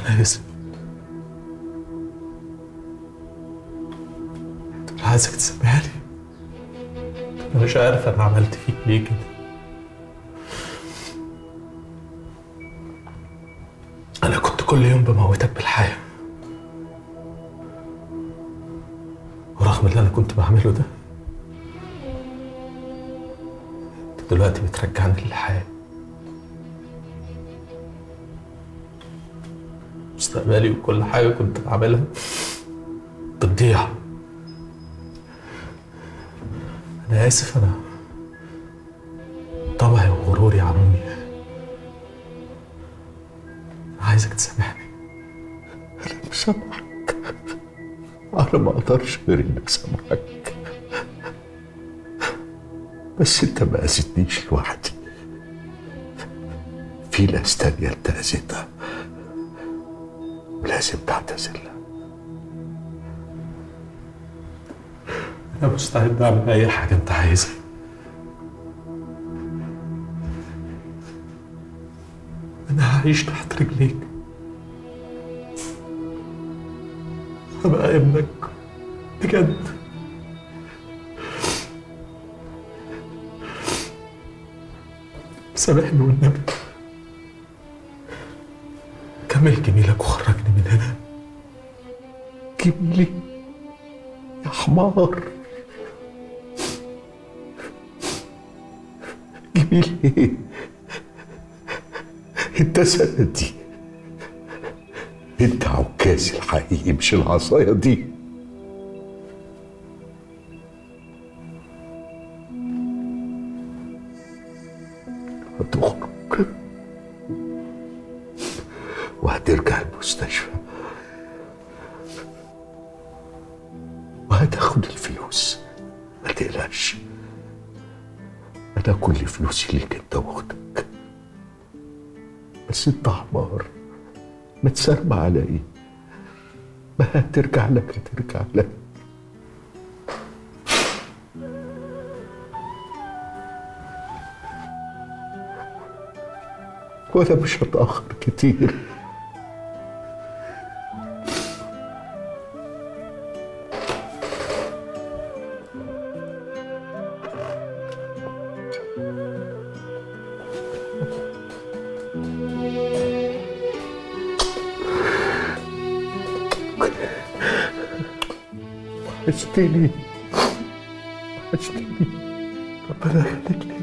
انا اسف انا عايزك تسامحني انا مش عارف انا عملت فيك ليه كده انا كنت كل يوم بموتك بالحياه ورغم اللي انا كنت بعمله ده انت دلوقتي بترجعني للحياه مستقبلي وكل حاجه كنت بعملها بتضيع انا اسف انا طبعي وغروري عمومي عايزك تسامحني انا مسامحك انا ما اقدرش غير انك سامحك بس انت ما اذيتنيش لوحدي في ناس تانية انت اذيتها ولازم تعتذر لها انا مستعد اعمل اي حاجه انت عايزها انا هعيش تحت رجليك هبقى ابنك بجد سامحني والنبي كمل جميلك وخرجني من هنا جميلي يا حمار جميلي انت سندي انت عكاز الحقيقي مش العصايه دي هتخرج وهترجع المستشفى وهتاخد الفلوس ما تقلقش انا كل فلوسي ليك انت واختك بس انت حمار ما تسرب عليا ما هترجع لك هترجع لك وانا مش هتاخر كتير وحشتني وحشتني ربنا يخليك لي